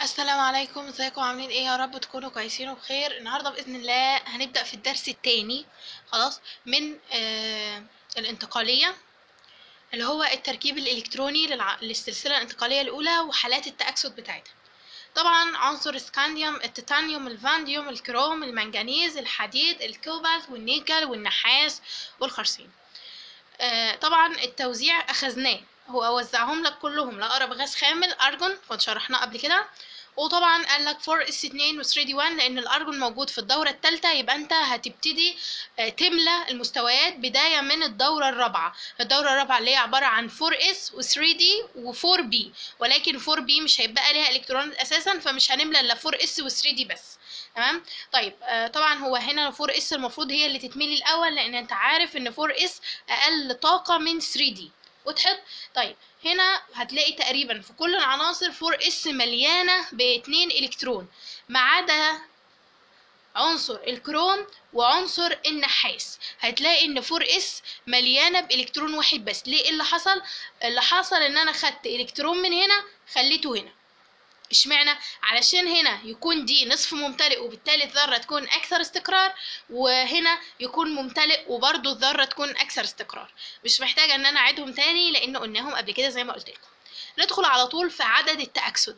السلام عليكم ازيكم عاملين ايه يا رب تكونوا كويسين وبخير النهارده باذن الله هنبدا في الدرس الثاني خلاص من آه الانتقاليه اللي هو التركيب الالكتروني للع... للسلسله الانتقاليه الاولى وحالات التاكسد بتاعتها طبعا عنصر السكانديوم التيتانيوم الفانديوم الكروم المنجنيز الحديد الكوبالت والنيكل والنحاس والخرسين آه طبعا التوزيع اخذناه هو وزعهم لك كلهم لأقرب غاز خامل أرجون كنت شرحناه قبل كده وطبعا قال لك 4 اس 2 و 3 دي 1 لان الارجون موجود في الدوره الثالثه يبقى انت هتبتدي تملى المستويات بدايه من الدوره الرابعه الدوره الرابعه اللي هي عباره عن 4 اس و 3 دي و 4 بي ولكن 4 بي مش هيبقى ليها الكترونات اساسا فمش هنملى الا 4 اس و 3 دي بس تمام طيب آه طبعا هو هنا 4 اس المفروض هي اللي تتملي الاول لان انت عارف ان 4 اس اقل طاقه من 3 دي وضحت طيب هنا هتلاقي تقريبا في كل العناصر 4 اس مليانه باتنين الكترون ما عدا عنصر الكروم وعنصر النحاس هتلاقي ان 4 اس مليانه بالكترون واحد بس ليه اللي حصل اللي حصل ان انا خدت الكترون من هنا خليته هنا اشمعنى علشان هنا يكون دي نصف ممتلئ وبالتالي الذره تكون اكثر استقرار وهنا يكون ممتلئ وبرضو الذره تكون اكثر استقرار مش محتاجه ان انا اعيدهم تاني لان قلناهم قبل كده زي ما قلت لكم ندخل على طول في عدد التاكسد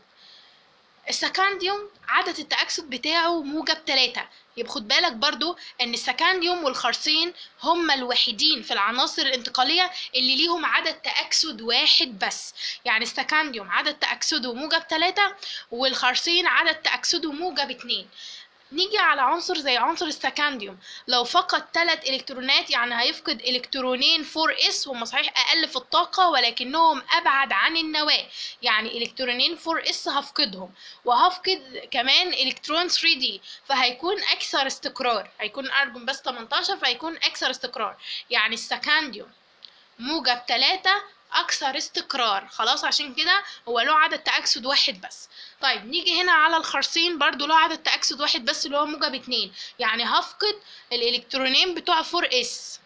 السكانديوم عدد التأكسد بتاعه موجب 3 يبقى خد بالك برضو ان السكانديوم والخرسين هما الوحيدين في العناصر الانتقالية اللي ليهم عدد تأكسد واحد بس يعني السكانديوم عدد تأكسده موجب 3 والخرسين عدد تأكسده موجب 2 نيجي على عنصر زي عنصر السكانديوم لو فقد ثلاث الكترونات يعني هيفقد الكترونين 4 اس هم صحيح اقل في الطاقه ولكنهم ابعد عن النواه يعني الكترونين 4 اس هفقدهم وهفقد كمان الكترون 3 دي فهيكون اكثر استقرار هيكون ارجون بس 18 فهيكون اكثر استقرار يعني السكانديوم موجب 3 اكثر استقرار خلاص عشان كده هو له عدد تاكسد واحد بس طيب نيجي هنا على الخرسين برضو له عدد تاكسد واحد بس اللي هو موجب اتنين يعني هفقد الالكترونين بتوع 4 اس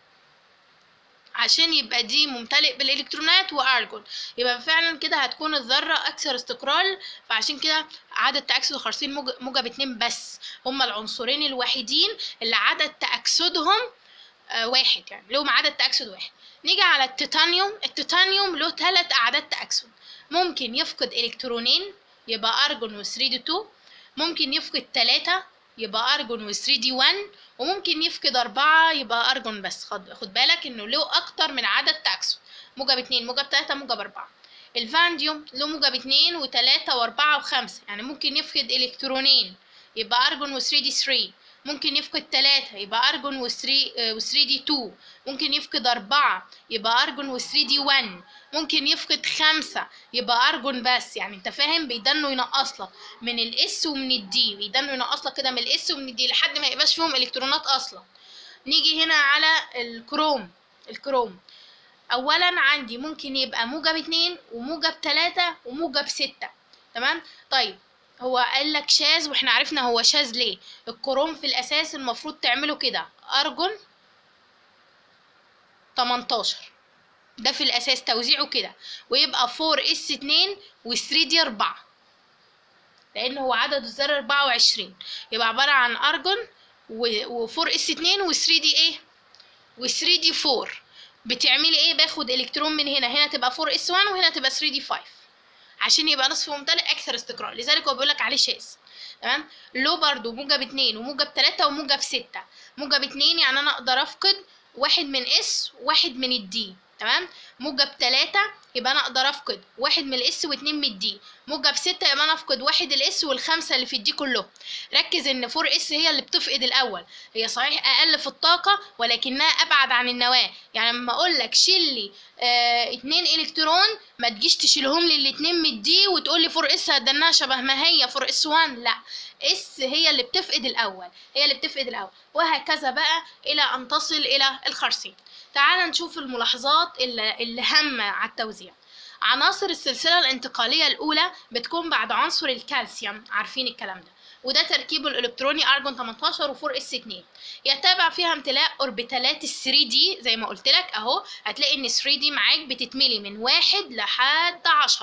عشان يبقى دي ممتلئ بالالكترونات وارجون يبقى فعلا كده هتكون الذره اكثر استقرار فعشان كده عدد تاكسد الخرسين موجب اتنين بس هما العنصرين الوحيدين اللي عدد تاكسدهم آه واحد يعني لهم عدد تاكسد واحد نيجي على التيتانيوم التيتانيوم له ثلاث اعداد تاكسد ممكن يفقد الكترونين يبقى ارجون و 3 دي 2 ممكن يفقد 3 يبقى ارجون و 3 دي 1 وممكن يفقد 4 يبقى ارجون بس خد, خد بالك انه له اكتر من عدد تاكسد موجب 2 موجب 3 موجب 4 الفانديوم له موجب 2 و3 و4 و5 يعني ممكن يفقد الكترونين يبقى ارجون و 3 دي 3 ممكن يفقد 3 يبقى ارجون و 3 و 3 دي 2 ممكن يفقد 4 يبقى ارجون و 3 دي 1 ممكن يفقد 5 يبقى ارجون بس يعني انت فاهم بيدنوا ينقص لك من الاس ومن الدي بيدنوا ينقص لك كده من الاس ومن الدي لحد ما يبقاش فيهم الكترونات اصلا نيجي هنا على الكروم الكروم اولا عندي ممكن يبقى موجب 2 وموجب 3 وموجب 6 تمام طيب هو قال لك شاذ واحنا عرفنا هو شاذ ليه الكروم في الاساس المفروض تعمله كده ارجون 18 ده في الاساس توزيعه كده ويبقى 4 اس 2 و 3 دي 4 لان هو عدد الذره 24 يبقى عباره عن ارجون و 4 اس 2 و 3 دي ايه و 3 دي 4 بتعملي ايه باخد الكترون من هنا هنا تبقى 4 اس 1 وهنا تبقى 3 دي 5 عشان يبقى نصف ممتلئ اكثر استقرار لذلك هو بيقول لك عليه شاذ تمام له برضو موجب 2 وموجب 3 وموجب 6 موجب 2 يعني انا اقدر افقد واحد من اس وواحد من الدي تمام موجب 3 يبقى انا اقدر افقد واحد من الاس واتنين من الدي موجب 6 يبقى انا افقد واحد الاس والخمسه اللي في الدي كلهم ركز ان 4 اس هي اللي بتفقد الاول هي صحيح اقل في الطاقه ولكنها ابعد عن النواه يعني لما اقول لك شيل لي اه اتنين الكترون ما تجيش تشيلهم لي الاتنين من الدي وتقول لي 4 اس هدناها شبه ما هي 4 اس 1 لا اس هي اللي بتفقد الاول هي اللي بتفقد الاول وهكذا بقى الى ان تصل الى الخرسين تعال نشوف الملاحظات اللي, اللي هامة على التوزيع عناصر السلسلة الانتقالية الأولى بتكون بعد عنصر الكالسيوم عارفين الكلام ده وده تركيبه الإلكتروني أرجون 18 و4 اس 2 يتابع فيها امتلاء أوربيتالات ال 3 دي زي ما قلت لك أهو هتلاقي إن 3 دي معاك بتتملي من واحد لحد 10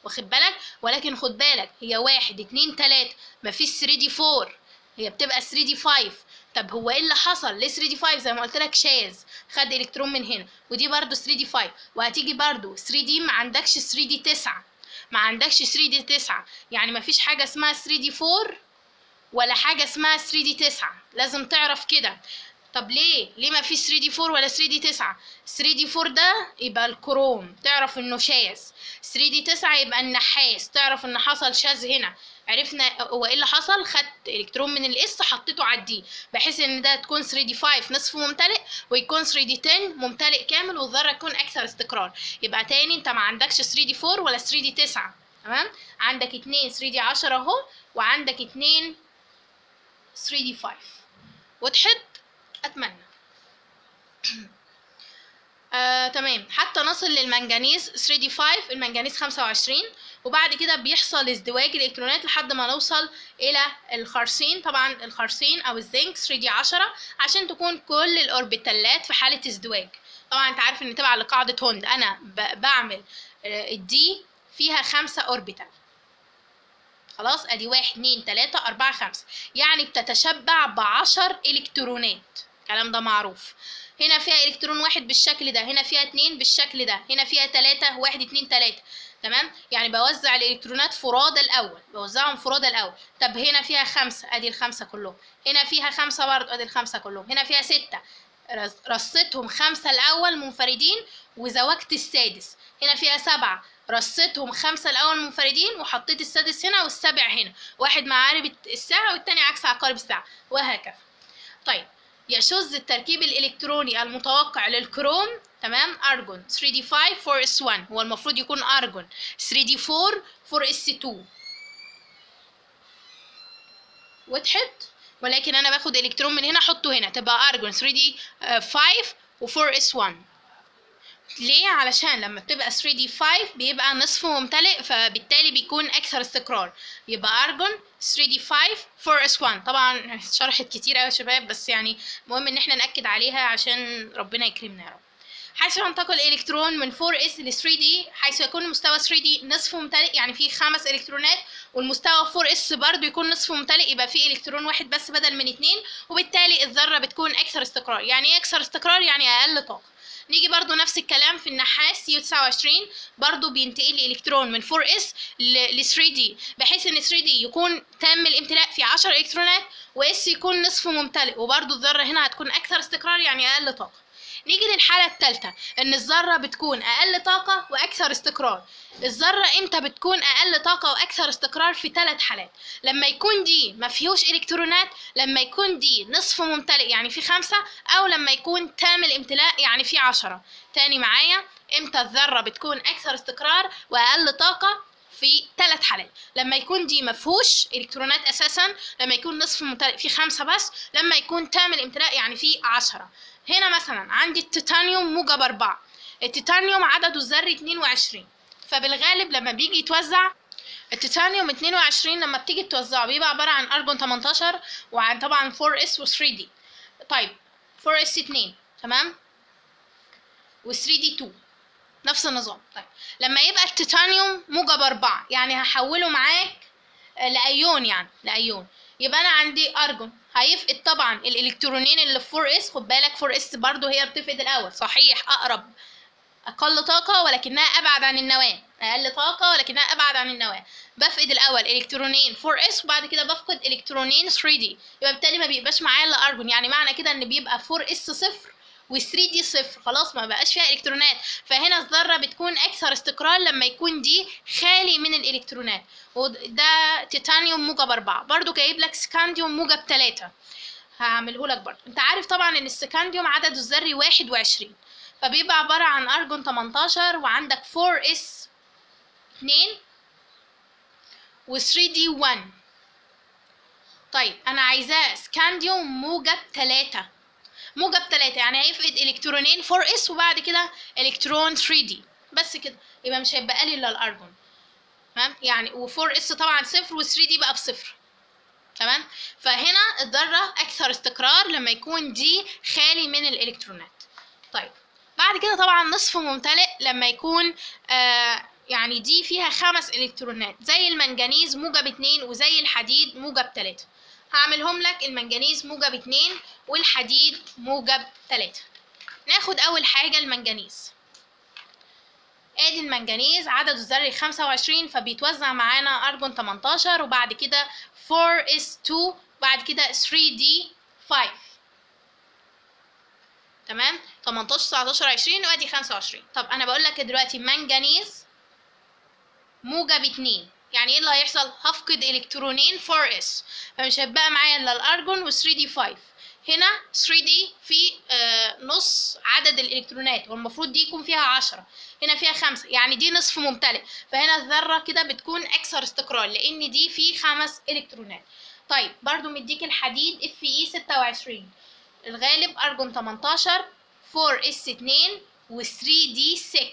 واخد بالك ولكن خد بالك هي واحد اتنين تلاتة مفيش 3 دي 4 هي بتبقى 3 دي 5 طب هو ايه اللي حصل ليه 3 دي 5 زي ما قلت لك شاذ خد الكترون من هنا ودي برضو 3 دي 5 وهتيجي برضو 3 دي ما عندكش 3 دي 9 ما عندكش 3 دي 9 يعني مفيش حاجه اسمها 3 دي 4 ولا حاجه اسمها 3 دي 9 لازم تعرف كده طب ليه ليه ما فيش 3 دي 4 ولا 3 دي 9 3 دي 4 ده يبقى الكروم تعرف انه شاذ 3 دي 9 يبقى النحاس تعرف ان حصل شاذ هنا عرفنا هو ايه اللي حصل خدت الكترون من الاس حطيته على الدي بحيث ان ده تكون 3 دي 5 نصف ممتلئ ويكون 3 دي 10 ممتلئ كامل والذره تكون اكثر استقرار يبقى تاني انت ما عندكش 3 دي 4 ولا 3 دي 9 تمام عندك 2 3 دي 10 اهو وعندك 2 3 دي 5 وضحت اتمنى آه، تمام حتى نصل للمنجنيز 3 دي 5 المنجنيز 25 وبعد كده بيحصل ازدواج الالكترونات لحد ما نوصل الى الخرسين طبعا الخرسين او الزنك 3 دي 10 عشان تكون كل الاوربيتالات في حاله ازدواج طبعا انت عارف ان تبع لقاعده هوند انا ب- بعمل آه، الدي فيها خمسة اوربيتال خلاص ادي واحد اتنين تلاتة اربعة خمسة يعني بتتشبع بعشر الكترونات الكلام ده معروف هنا فيها الكترون واحد بالشكل ده هنا فيها اتنين بالشكل ده هنا فيها تلاتة واحد اتنين تلاتة تمام يعني بوزع الالكترونات فرادى الاول بوزعهم فرادى الاول طب هنا فيها خمسة ادي الخمسة كلهم هنا فيها خمسة برضه ادي الخمسة كلهم هنا فيها ستة رص- رصيتهم خمسة الاول منفردين وزوجت السادس هنا فيها سبعة رصيتهم خمسة الأول منفردين وحطيت السادس هنا والسابع هنا واحد مع عقارب الساعة والتاني عكس عقارب الساعة وهكذا طيب يشذ التركيب الإلكتروني المتوقع للكروم تمام أرجون 3D5 4S1 هو المفروض يكون أرجون 3D4 4S2 وضحت ولكن أنا باخد إلكترون من هنا أحطه هنا تبقى أرجون 3D5 و 4S1 ليه علشان لما بتبقى 3D5 بيبقى نصف ممتلئ فبالتالي بيكون اكثر استقرار يبقى ارجون 3D5 4S1 طبعا شرحت كتير قوي يا شباب بس يعني مهم ان احنا ناكد عليها عشان ربنا يكرمنا يا رب حيث ينتقل الالكترون من 4s ل 3d حيث يكون مستوى 3d نصف ممتلئ يعني فيه خمس الكترونات والمستوى 4s برضو يكون نصف ممتلئ يبقى فيه الكترون واحد بس بدل من اتنين وبالتالي الذره بتكون اكثر استقرار يعني ايه اكثر استقرار يعني اقل طاقه نيجي برضو نفس الكلام في النحاس يو 29 برضو بينتقل الالكترون من 4s ل 3d بحيث ان 3d يكون تام الامتلاء في 10 الكترونات واس يكون نصف ممتلئ وبرضو الذره هنا هتكون اكثر استقرار يعني اقل طاقه نيجي للحالة الثالثة إن الذرة بتكون أقل طاقة وأكثر استقرار الذرة إمتى بتكون أقل طاقة وأكثر استقرار في ثلاث حالات لما يكون دي ما فيهوش إلكترونات لما يكون دي نصف ممتلئ يعني في خمسة أو لما يكون تام الامتلاء يعني في عشرة تاني معايا إمتى الذرة بتكون أكثر استقرار وأقل طاقة في ثلاث حالات لما يكون دي مفهوش الكترونات اساسا لما يكون نصف ممتلئ فيه خمسة بس لما يكون تام الامتلاء يعني فيه عشرة هنا مثلا عندي التيتانيوم موجب أربعة التيتانيوم عدده الذري 22 فبالغالب لما بيجي يتوزع التيتانيوم 22 لما بتيجي توزعه بيبقى عبارة عن أرجون 18 وعن طبعا 4S و 3D طيب 4S 2 تمام و 3D 2 نفس النظام طيب لما يبقى التيتانيوم موجب أربعة يعني هحوله معاك آه، لأيون يعني لأيون يبقى أنا عندي أرجون هيفقد طبعا الإلكترونين اللي في 4S خد بالك 4S برضو هي بتفقد الأول صحيح أقرب أقل طاقة ولكنها أبعد عن النواة أقل طاقة ولكنها أبعد عن النواة بفقد الأول إلكترونين 4S وبعد كده بفقد إلكترونين 3D يبقى بالتالي ما بيبقاش معايا إلا أرجون يعني معنى كده إن بيبقى 4S صفر و 3 دي صفر خلاص ما بقاش فيها الكترونات فهنا الذره بتكون اكثر استقرار لما يكون دي خالي من الالكترونات وده تيتانيوم موجب أربعة برضو جايب لك سكانديوم موجب تلاتة هعمله لك برضو انت عارف طبعا ان السكانديوم عدده الذري واحد وعشرين فبيبقى عبارة عن أرجون 18 وعندك 4S 2 و 3D 1 طيب أنا عايزاه سكانديوم موجب تلاتة موجب تلاتة يعني هيفقد الكترونين 4s وبعد كده الكترون 3d بس كده يبقى مش هيبقى لي الا الارجون تمام يعني و 4s طبعا صفر و 3d بقى بصفر تمام فهنا الذرة أكثر استقرار لما يكون دي خالي من الإلكترونات طيب بعد كده طبعا نصف ممتلئ لما يكون آه يعني دي فيها خمس الكترونات زي المنجنيز موجب اتنين وزي الحديد موجب تلاتة هعملهم لك المنجنيز موجب اتنين والحديد موجب تلاتة ناخد اول حاجة المنجنيز ادي المنجنيز عدده الذري 25 فبيتوزع معانا ارجون 18 وبعد كده 4 s 2 بعد كده 3 d 5 تمام 18 19 20 وادي 25 طب انا بقول لك دلوقتي منجنيز موجب 2 يعني ايه اللي هيحصل هفقد الكترونين 4s فمش هيبقى معايا الا الارجون و 3 d 5 هنا 3 دي في آه نص عدد الالكترونات والمفروض دي يكون فيها 10 هنا فيها خمسة يعني دي نصف ممتلئ فهنا الذرة كده بتكون أكثر استقرار لأن دي في خمس إلكترونات طيب برضو مديك الحديد اف اي 26 الغالب أرجون 18 4 اس 2 و 3 دي 6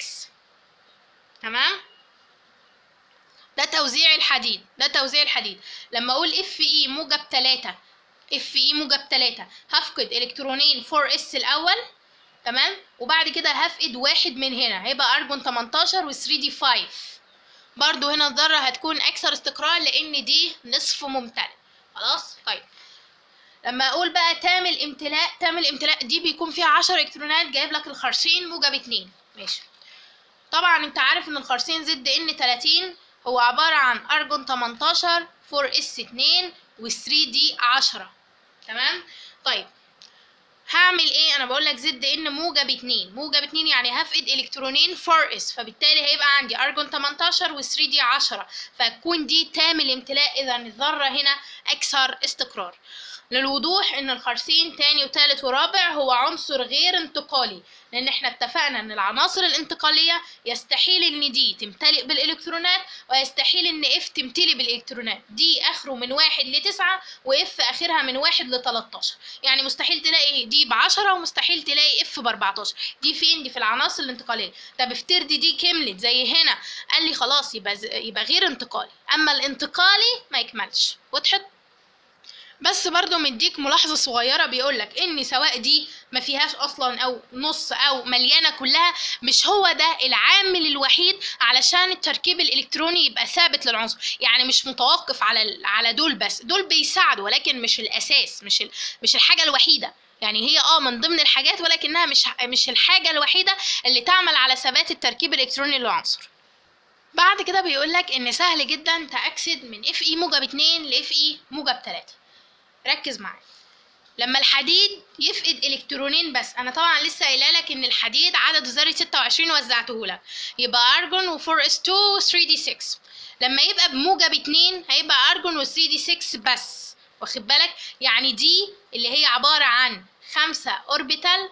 تمام ده توزيع الحديد ده توزيع الحديد لما اقول اف اي موجب 3 اف اي موجب 3 هفقد الكترونين 4 اس الاول تمام وبعد كده هفقد واحد من هنا هيبقى ارجون 18 و 3 دي 5 برضو هنا الذرة هتكون اكثر استقرار لان دي نصف ممتلئ خلاص طيب لما اقول بقى تام الامتلاء تام الامتلاء دي بيكون فيها 10 الكترونات جايب لك الخرسين موجب 2 ماشي طبعا انت عارف ان الخرسين زد ان 30 هو عبارة عن ارجون 18 4 اس 2 و 3 دي 10 تمام طيب هعمل ايه انا بقول لك زد ان موجب 2 موجب 2 يعني هفقد الكترونين 4 اس فبالتالي هيبقى عندي ارجون 18 و 3 دي 10 فتكون دي تام الامتلاء اذا الذره هنا اكثر استقرار للوضوح ان الخرسين تاني وتالت ورابع هو عنصر غير انتقالي لان احنا اتفقنا ان العناصر الانتقاليه يستحيل ان دي تمتلئ بالالكترونات ويستحيل ان اف تمتلئ بالالكترونات دي اخره من واحد لتسعة واف اخرها من واحد لتلاتاشر يعني مستحيل تلاقي دي بعشرة ومستحيل تلاقي اف باربعتاشر دي فين دي في العناصر الانتقاليه طب افترضي دي كملت زي هنا قال لي خلاص يبقى ز... يبقى غير انتقالي اما الانتقالي ما يكملش وضحت بس برضو مديك ملاحظة صغيرة بيقولك ان سواء دي ما فيهاش اصلا او نص او مليانة كلها مش هو ده العامل الوحيد علشان التركيب الالكتروني يبقى ثابت للعنصر يعني مش متوقف على على دول بس دول بيساعدوا ولكن مش الاساس مش ال... مش الحاجة الوحيدة يعني هي اه من ضمن الحاجات ولكنها مش مش الحاجة الوحيدة اللي تعمل على ثبات التركيب الالكتروني للعنصر بعد كده بيقولك ان سهل جدا تأكسد من اف اي موجب 2 لاف اي موجب 3 ركز معايا لما الحديد يفقد الكترونين بس انا طبعا لسه قايله لك ان الحديد عدده ذري 26 وزعته لك يبقى ارجون و4 اس 2 و 3 دي 6 لما يبقى بموجب 2 هيبقى ارجون و 3 دي 6 بس واخد بالك يعني دي اللي هي عباره عن خمسة اوربيتال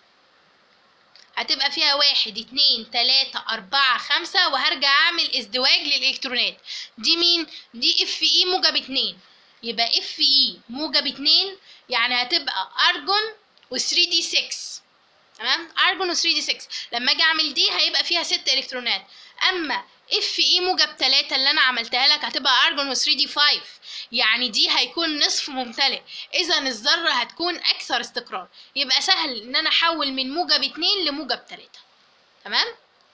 هتبقى فيها واحد اتنين تلاتة أربعة خمسة وهرجع أعمل ازدواج للإلكترونات دي مين؟ دي اف اي موجب اتنين يبقى اف اي موجب 2 يعني هتبقى ارجون و 3 دي 6 تمام ارجون و 3 دي 6 لما اجي اعمل دي هيبقى فيها 6 الكترونات اما اف اي موجب 3 اللي انا عملتها لك هتبقى ارجون و 3 دي 5 يعني دي هيكون نصف ممتلئ اذا الذره هتكون اكثر استقرار يبقى سهل ان انا احول من موجب 2 لموجب 3 تمام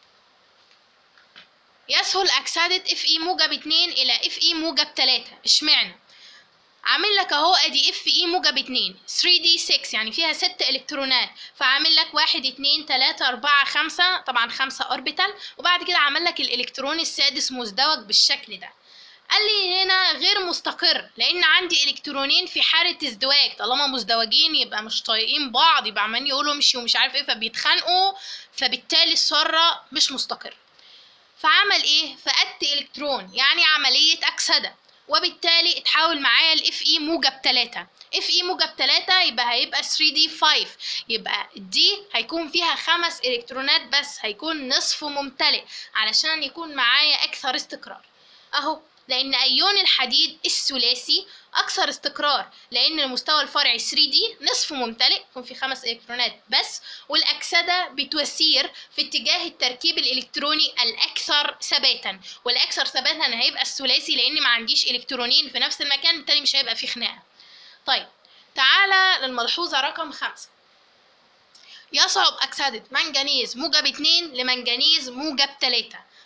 يسهل اكسده اف اي موجب 2 الى اف اي موجب 3 اشمعنى عامل لك اهو ادي اف اي موجب 2 3 دي 6 يعني فيها 6 الكترونات فعامل لك 1 2 3 4 5 طبعا 5 اوربيتال وبعد كده عمل لك الالكترون السادس مزدوج بالشكل ده قال لي هنا غير مستقر لان عندي الكترونين في حاله ازدواج طالما مزدوجين يبقى مش طايقين بعض يبقى عمالين يقولوا امشي ومش عارف ايه فبيتخانقوا فبالتالي الذره مش مستقره فعمل ايه فقدت الكترون يعني عمليه اكسده وبالتالي اتحول معايا الاف اي موجب 3 اف اي موجب 3 يبقى هيبقى 3 دي 5 يبقى دي هيكون فيها خمس الكترونات بس هيكون نصف ممتلئ علشان يكون معايا اكثر استقرار اهو لان ايون الحديد الثلاثي اكثر استقرار لان المستوى الفرعي 3 دي نصف ممتلئ يكون في خمس الكترونات بس والاكسده بتسير في اتجاه التركيب الالكتروني الاكثر ثباتا والاكثر ثباتا هيبقى الثلاثي لان ما عنديش الكترونين في نفس المكان بالتالي مش هيبقى في خناقه طيب تعالى للملحوظه رقم خمسة يصعب أكسدة منجنيز موجب 2 لمنجنيز موجب 3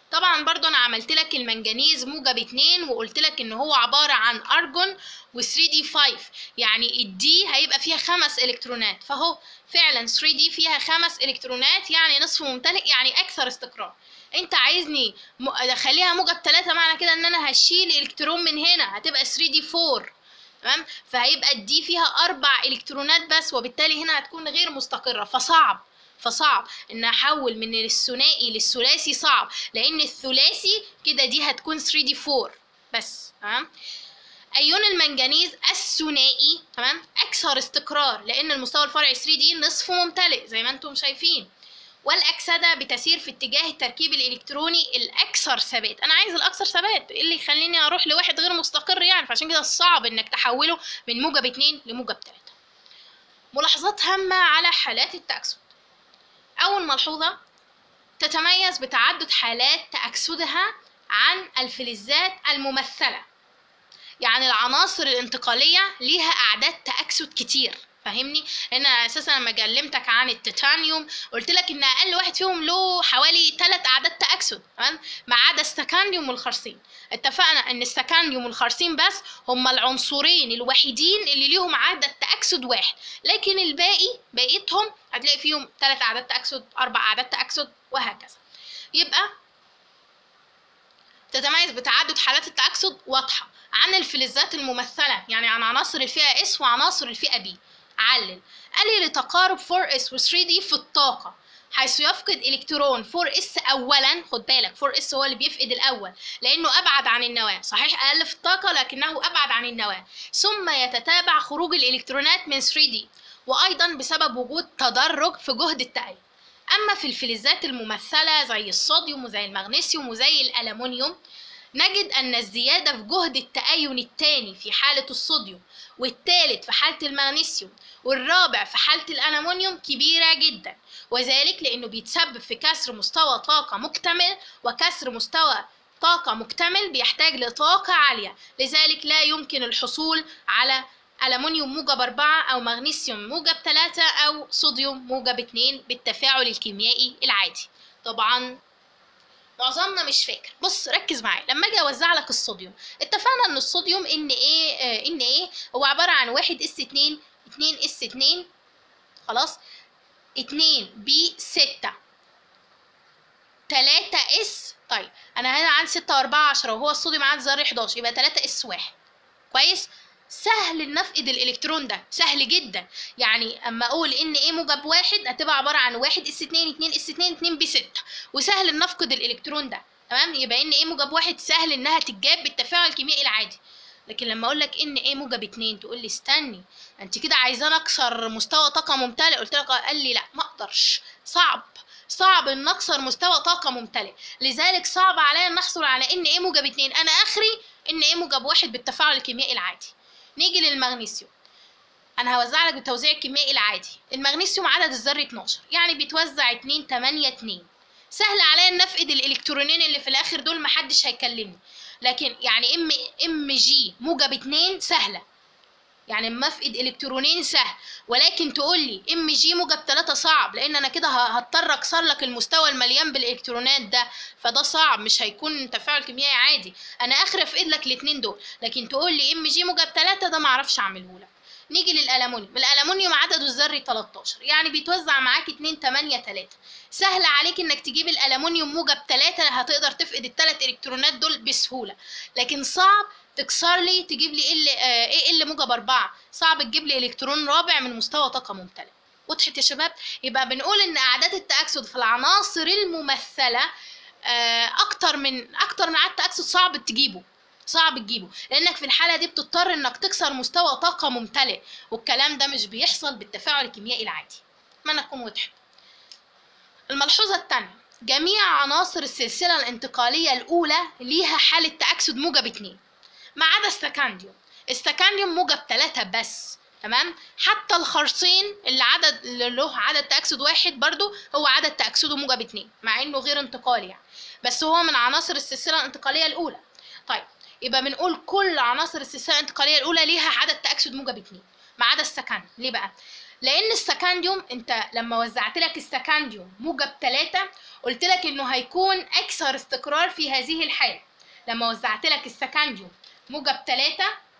طبعا برضو انا عملت لك المنجنيز موجب 2 وقلت لك ان هو عباره عن ارجون و 3 دي 5 يعني الدي هيبقى فيها خمس الكترونات فهو فعلا 3 دي فيها خمس الكترونات يعني نصف ممتلئ يعني اكثر استقرار انت عايزني م- اخليها موجب 3 معنى كده ان انا هشيل الكترون من هنا هتبقى 3 دي 4 تمام فهيبقى الدي فيها اربع الكترونات بس وبالتالي هنا هتكون غير مستقره فصعب فصعب ان احول من الثنائي للثلاثي صعب لان الثلاثي كده دي هتكون 3 دي 4 بس تمام ايون المنجنيز الثنائي تمام اكثر استقرار لان المستوى الفرعي 3 دي نصفه ممتلئ زي ما انتم شايفين والاكسده بتسير في اتجاه التركيب الالكتروني الاكثر ثبات انا عايز الاكثر ثبات ايه اللي يخليني اروح لواحد غير مستقر يعني فعشان كده صعب انك تحوله من موجب 2 لموجب 3 ملاحظات هامه على حالات التاكسد اول ملحوظه تتميز بتعدد حالات تاكسدها عن الفلزات الممثله يعني العناصر الانتقاليه ليها اعداد تاكسد كتير فاهمني لان أنا اساسا لما كلمتك عن التيتانيوم قلت لك ان اقل واحد فيهم له حوالي 3 اعداد تاكسد تمام ما عدا الستكانيوم والخرسين اتفقنا ان الستكانيوم والخرسين بس هما العنصرين الوحيدين اللي ليهم عدد تاكسد واحد لكن الباقي بقيتهم هتلاقي فيهم 3 اعداد تاكسد 4 اعداد تاكسد وهكذا يبقى تتميز بتعدد حالات التأكسد واضحة عن الفلزات الممثلة يعني عن عناصر الفئة S وعناصر الفئة B علل قال لي لتقارب 4S و 3D في الطاقة حيث يفقد الكترون 4s اولا خد بالك 4s هو اللي بيفقد الاول لانه ابعد عن النواه صحيح اقل في الطاقه لكنه ابعد عن النواه ثم يتتابع خروج الالكترونات من 3d وايضا بسبب وجود تدرج في جهد التأيد اما في الفلزات الممثله زي الصوديوم وزي المغنيسيوم وزي الالومنيوم نجد أن الزيادة في جهد التأين الثاني في حالة الصوديوم والثالث في حالة المغنيسيوم والرابع في حالة الألمنيوم كبيرة جدا وذلك لأنه بيتسبب في كسر مستوى طاقة مكتمل وكسر مستوى طاقة مكتمل بيحتاج لطاقة عالية لذلك لا يمكن الحصول على ألمنيوم موجب أربعة أو مغنيسيوم موجب ثلاثة أو صوديوم موجب اتنين بالتفاعل الكيميائي العادي طبعا معظمنا مش فاكر بص ركز معايا لما اجي اوزع لك الصوديوم اتفقنا ان الصوديوم ان ايه آه ان ايه هو عباره عن واحد اس اتنين اتنين اس اتنين خلاص اتنين بي ستة تلاتة اس طيب انا هنا عندي ستة واربعة عشرة وهو الصوديوم عندي ذري 11 يبقى تلاتة اس واحد كويس سهل ان افقد الالكترون ده سهل جدا يعني اما اقول ان ايه موجب واحد هتبقى عباره عن واحد اس اتنين اتنين اس اتنين اتنين بي ستة وسهل ان افقد الالكترون ده تمام يبقى ان ايه موجب واحد سهل انها تتجاب بالتفاعل الكيميائي العادي لكن لما اقول لك ان ايه موجب اتنين تقول لي استني انت كده عايزاني اكسر مستوى طاقه ممتلئ قلت لك قال لي لا ما اقدرش صعب صعب ان اكسر مستوى طاقه ممتلئ لذلك صعب عليا ان احصل على ان ايه موجب اتنين انا اخري ان ايه موجب واحد بالتفاعل الكيميائي العادي نيجي للمغنيسيوم انا هوزع لك بالتوزيع الكيميائي العادي المغنيسيوم عدد الذري 12 يعني بيتوزع 2 8 2 سهل عليا ان افقد الالكترونين اللي في الاخر دول محدش هيكلمني لكن يعني ام ام جي موجب 2 سهله يعني اما افقد الكترونين سهل ولكن تقول لي ام جي موجب 3 صعب لان انا كده هضطر اكسر لك المستوى المليان بالالكترونات ده فده صعب مش هيكون تفاعل كيميائي عادي انا اخر افقد لك الاثنين دول لكن تقول لي ام جي موجب 3 ده ما اعرفش اعمله لك نيجي للالومنيوم الالومنيوم عدده الذري 13 يعني بيتوزع معاك 2 8 3 سهل عليك انك تجيب الالومنيوم موجب 3 هتقدر تفقد الثلاث الكترونات دول بسهوله لكن صعب تكسر لي تجيب لي ال ايه ال موجب 4 صعب تجيب لي الكترون رابع من مستوى طاقه ممتلئ وضحت يا شباب يبقى بنقول ان اعداد التاكسد في العناصر الممثله اكتر من اكتر من عدد تاكسد صعب تجيبه صعب تجيبه لانك في الحاله دي بتضطر انك تكسر مستوى طاقه ممتلئ والكلام ده مش بيحصل بالتفاعل الكيميائي العادي اتمنى تكون وضحت الملحوظه الثانيه جميع عناصر السلسله الانتقاليه الاولى ليها حاله تاكسد موجب 2 ما عدا السكانديوم السكانديوم موجب 3 بس تمام حتى الخرسين اللي عدد اللي له عدد تاكسد واحد برضو هو عدد تاكسده موجب 2 مع انه غير انتقالي يعني بس هو من عناصر السلسله الانتقاليه الاولى طيب يبقى بنقول كل عناصر السلسله الانتقاليه الاولى ليها عدد تاكسد موجب 2 ما عدا السكنديوم ليه بقى لان السكنديوم انت لما وزعت لك السكنديوم موجب 3 قلت لك انه هيكون اكثر استقرار في هذه الحاله لما وزعت لك السكنديوم موجب 3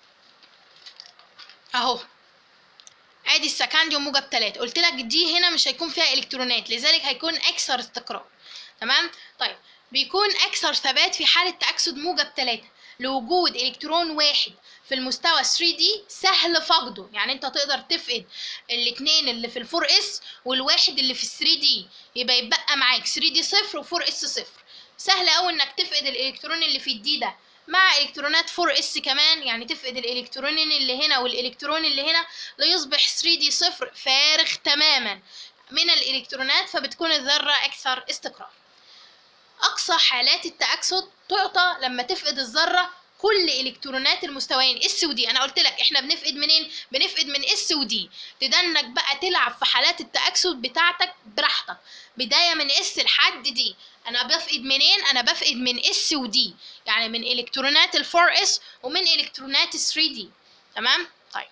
اهو ادي السكنديوم موجب 3 قلت لك دي هنا مش هيكون فيها الكترونات لذلك هيكون اكثر استقرار تمام طيب بيكون اكثر ثبات في حاله تاكسد موجب 3 لوجود الكترون واحد في المستوى 3 دي سهل فقده يعني انت تقدر تفقد الاثنين اللي في الفور اس والواحد اللي في 3 دي يبقى يتبقى معاك 3 دي صفر و4 اس صفر سهل قوي انك تفقد الالكترون اللي في الدي ده مع الكترونات 4 اس كمان يعني تفقد الالكترونين اللي هنا والالكترون اللي هنا ليصبح 3 دي صفر فارغ تماما من الالكترونات فبتكون الذره اكثر استقرار اقصى حالات التاكسد تعطى لما تفقد الذره كل الكترونات المستويين اس ودي انا قلت لك احنا بنفقد منين بنفقد من اس ودي تدنك بقى تلعب في حالات التاكسد بتاعتك براحتك بدايه من اس لحد دي انا بفقد منين انا بفقد من اس ودي يعني من الكترونات الفور اس ومن الكترونات 3 دي تمام طيب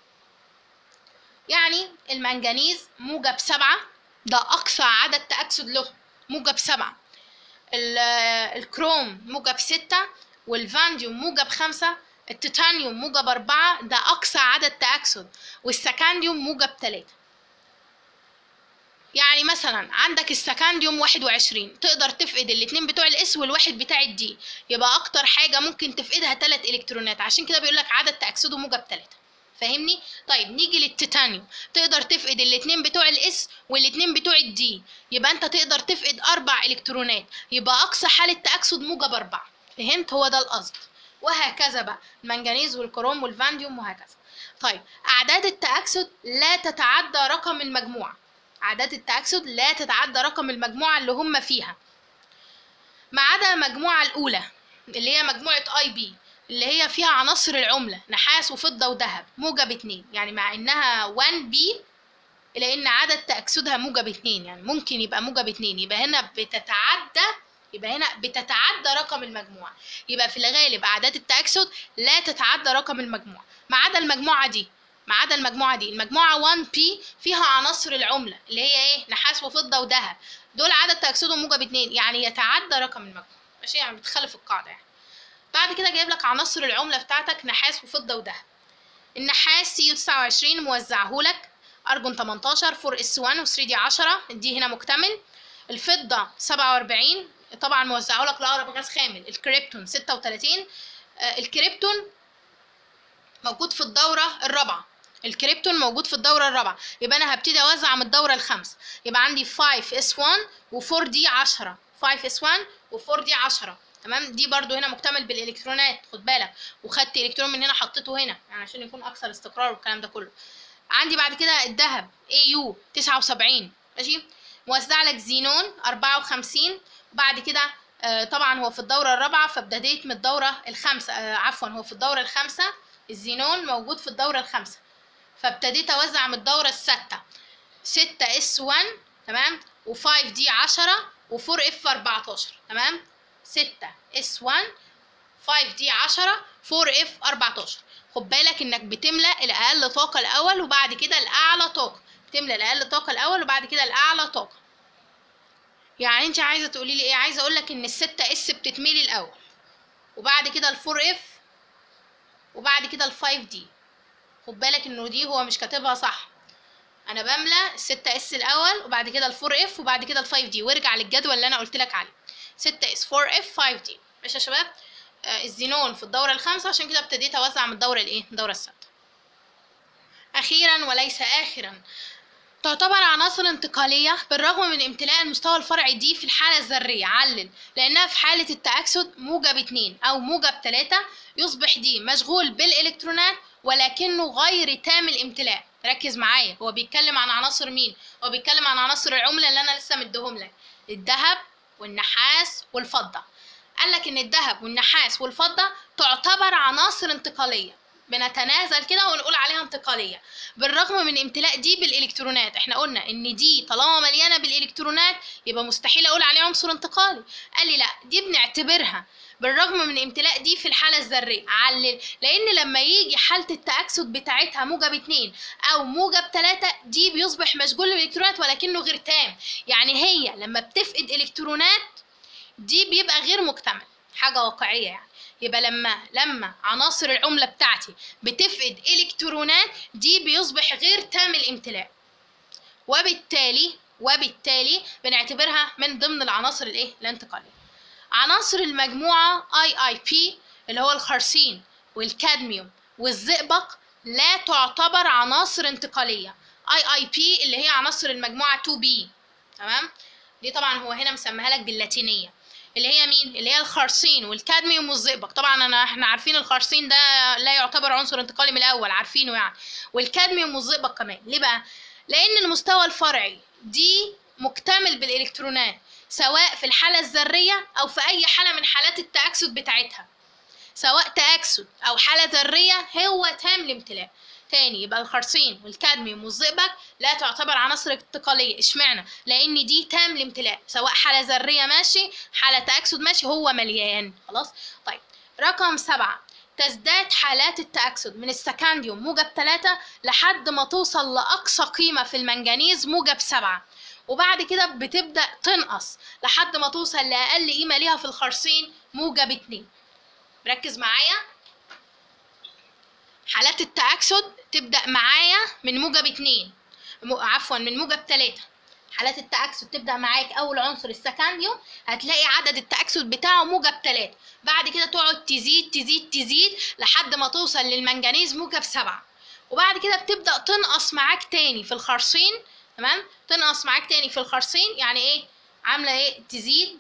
يعني المنجنيز موجب سبعة ده أقصى عدد تأكسد له موجب سبعة الكروم موجب ستة والفانديوم موجب خمسة التيتانيوم موجب أربعة ده أقصى عدد تأكسد والسكانديوم موجب تلاتة يعني مثلا عندك السكانديوم واحد وعشرين تقدر تفقد الاتنين بتوع الاس والواحد بتاع الدي يبقى أكتر حاجة ممكن تفقدها تلات إلكترونات عشان كده بيقولك عدد تأكسده موجب تلاتة فاهمني طيب نيجي للتيتانيوم تقدر تفقد الاتنين بتوع الاس والاتنين بتوع الدي يبقى انت تقدر تفقد اربع الكترونات يبقى اقصى حاله تاكسد موجب اربعه فهمت هو ده القصد وهكذا بقى المنجنيز والكروم والفانديوم وهكذا طيب اعداد التاكسد لا تتعدى رقم المجموعه اعداد التاكسد لا تتعدى رقم المجموعه اللي هم فيها ما عدا المجموعه الاولى اللي هي مجموعه اي بي اللي هي فيها عناصر العملة نحاس وفضة وذهب موجب اتنين يعني مع انها 1 بي الا ان عدد تأكسدها موجب اتنين يعني ممكن يبقى موجب اتنين يبقى هنا بتتعدى يبقى هنا بتتعدى رقم المجموعة يبقى في الغالب أعداد التأكسد لا تتعدى رقم المجموعة ما عدا المجموعة دي ما عدا المجموعة دي المجموعة 1 بي فيها عناصر العملة اللي هي ايه نحاس وفضة وذهب دول عدد تأكسدهم موجب اتنين يعني يتعدى رقم المجموعة ماشي يعني بتخالف القاعدة يعني بعد كده جايب لك عناصر العملة بتاعتك نحاس وفضة وذهب النحاس سي 29 موزعهولك أرجون 18 4 اس 1 و 3 دي 10 دي هنا مكتمل الفضة 47 طبعا موزعهولك لأقرب غاز خامل الكريبتون 36 آه الكريبتون موجود في الدورة الرابعة الكريبتون موجود في الدورة الرابعة يبقى أنا هبتدي أوزع من الدورة الخامسة يبقى عندي 5 اس 1 و 4 دي 10 5 اس 1 و 4 دي 10 تمام دي برضو هنا مكتمل بالالكترونات خد بالك وخدت الكترون من هنا حطيته هنا يعني عشان يكون اكثر استقرار والكلام ده كله عندي بعد كده الذهب اي يو 79 ماشي موزع لك زينون 54 وبعد كده آه طبعا هو في الدوره الرابعه فابتديت من الدوره الخامسه آه عفوا هو في الدوره الخامسه الزينون موجود في الدوره الخامسه فابتديت اوزع من الدوره السادسه 6 اس 1 تمام و5 دي 10 و4 اف 14 تمام 6 اس 1 5 دي 10 4 اف 14 خد بالك انك بتملى الاقل طاقه الاول وبعد كده الاعلى طاقه بتملى الاقل طاقه الاول وبعد كده الاعلى طاقه يعني انت عايزه تقولي لي ايه عايزه اقول لك ان الستة اس بتتملي الاول وبعد كده الفور اف وبعد كده الفايف دي خد بالك انه دي هو مش كاتبها صح انا بملى الستة اس الاول وبعد كده الفور اف وبعد كده الفايف دي وارجع للجدول اللي انا قلت لك عليه 6 اس 4 اف 5 دي ماشي يا شباب آه الزينون في الدوره الخامسه عشان كده ابتديت اوزع من الدوره الايه الدوره السادسه اخيرا وليس اخرا تعتبر عناصر انتقالية بالرغم من امتلاء المستوى الفرعي دي في الحالة الذرية علل لأنها في حالة التأكسد موجب اتنين أو موجب تلاتة يصبح دي مشغول بالإلكترونات ولكنه غير تام الامتلاء ركز معايا هو بيتكلم عن عناصر مين هو بيتكلم عن عناصر العملة اللي أنا لسه مديهم لك الذهب والنحاس والفضة قال لك ان الذهب والنحاس والفضة تعتبر عناصر انتقالية بنتنازل كده ونقول عليها انتقالية بالرغم من امتلاء دي بالالكترونات احنا قلنا ان دي طالما مليانة بالالكترونات يبقى مستحيل اقول عليها عنصر انتقالي قال لي لا دي بنعتبرها بالرغم من امتلاء دي في الحالة الذرية علل لأن لما يجي حالة التأكسد بتاعتها موجب اتنين أو موجب تلاتة دي بيصبح مشغول بالإلكترونات ولكنه غير تام يعني هي لما بتفقد إلكترونات دي بيبقى غير مكتمل حاجة واقعية يعني يبقى لما لما عناصر العملة بتاعتي بتفقد إلكترونات دي بيصبح غير تام الامتلاء وبالتالي وبالتالي بنعتبرها من ضمن العناصر الايه الانتقاليه عناصر المجموعه اي اي بي اللي هو الخرسين والكادميوم والزئبق لا تعتبر عناصر انتقاليه اي اي بي اللي هي عناصر المجموعه 2 بي تمام دي طبعا هو هنا مسميها لك باللاتينيه اللي هي مين اللي هي الخرسين والكادميوم والزئبق طبعا انا احنا عارفين الخرسين ده لا يعتبر عنصر انتقالي من الاول عارفينه يعني والكادميوم والزئبق كمان ليه بقى لان المستوى الفرعي دي مكتمل بالالكترونات سواء في الحاله الذريه او في اي حاله من حالات التاكسد بتاعتها سواء تاكسد او حاله ذريه هو تام الامتلاء تاني يبقى الخرسين والكادميوم والزئبق لا تعتبر عناصر انتقاليه اشمعنى لان دي تام الامتلاء سواء حاله ذريه ماشي حاله تاكسد ماشي هو مليان خلاص طيب رقم سبعة تزداد حالات التأكسد من السكانديوم موجب 3 لحد ما توصل لأقصى قيمة في المنجنيز موجب 7 وبعد كده بتبدأ تنقص لحد ما توصل لأقل قيمة ليها في الخرسين موجب 2 ركز معايا حالات التأكسد تبدأ معايا من موجب 2 عفوا من موجب 3 حالات التأكسد تبدأ معاك أول عنصر السكانديوم هتلاقي عدد التأكسد بتاعه موجب 3 بعد كده تقعد تزيد تزيد تزيد لحد ما توصل للمنجنيز موجب 7 وبعد كده بتبدأ تنقص معاك تاني في الخرسين تمام تنقص معاك تاني في الخرسين يعني ايه عاملة ايه تزيد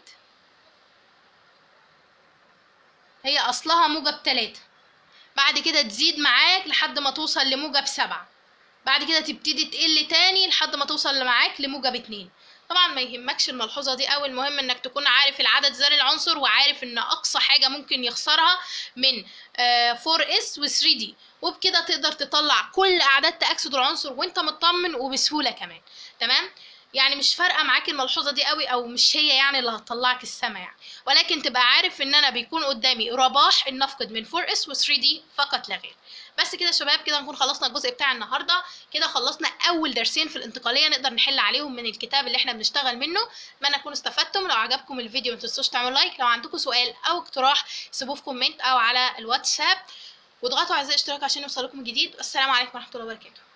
هي أصلها موجب 3 بعد كده تزيد معاك لحد ما توصل لموجب 7 بعد كده تبتدي تقل تاني لحد ما توصل معاك لموجب اتنين طبعا ما يهمكش الملحوظه دي قوي المهم انك تكون عارف العدد ذري العنصر وعارف ان اقصى حاجه ممكن يخسرها من 4 اس و 3 دي وبكده تقدر تطلع كل اعداد تاكسد العنصر وانت مطمن وبسهوله كمان تمام يعني مش فارقه معاك الملحوظه دي قوي او مش هي يعني اللي هتطلعك السما يعني ولكن تبقى عارف ان انا بيكون قدامي رباح النفقد من 4 اس و 3 دي فقط لا غير بس كده يا شباب كده نكون خلصنا الجزء بتاع النهارده كده خلصنا اول درسين في الانتقاليه نقدر نحل عليهم من الكتاب اللي احنا بنشتغل منه اتمنى تكونوا استفدتم لو عجبكم الفيديو ما تنسوش تعملوا لايك لو عندكم سؤال او اقتراح سيبوه في كومنت او على الواتساب واضغطوا على زر الاشتراك عشان يوصلكم جديد والسلام عليكم ورحمه الله وبركاته